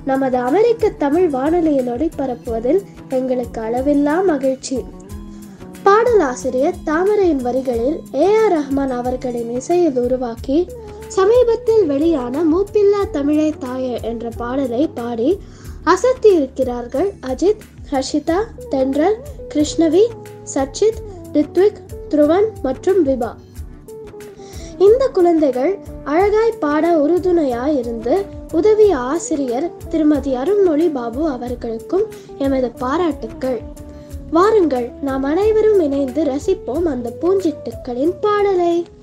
நமது அமெரிக்க தமிழ் வானொலியில் ஒளிபரப்புவதில் எங்களுக்கு அளவில்லா மகிழ்ச்சி பாடலாசிரியர் தாமரையின் வரிகளில் ஏ ஆர் ரஹ்மான் அவர்களின் இசையில் உருவாக்கி சமீபத்தில் வெளியான மூப்பில்லா தமிழே தாயே என்ற பாடலை பாடி அசத்தி இருக்கிறார்கள் அஜித் ஹர்ஷிதா தென்றல் கிருஷ்ணவி சச்சித் ரித்விக் துருவன் மற்றும் விபா இந்த குழந்தைகள் அழகாய் பாட உறுதுணையாய் இருந்து உதவிய ஆசிரியர் திருமதி அருண்மொழி பாபு அவர்களுக்கும் எமது பாராட்டுக்கள் வாருங்கள் நாம் அனைவரும் இணைந்து ரசிப்போம் அந்த பூஞ்சிட்டுக்களின் பாடலை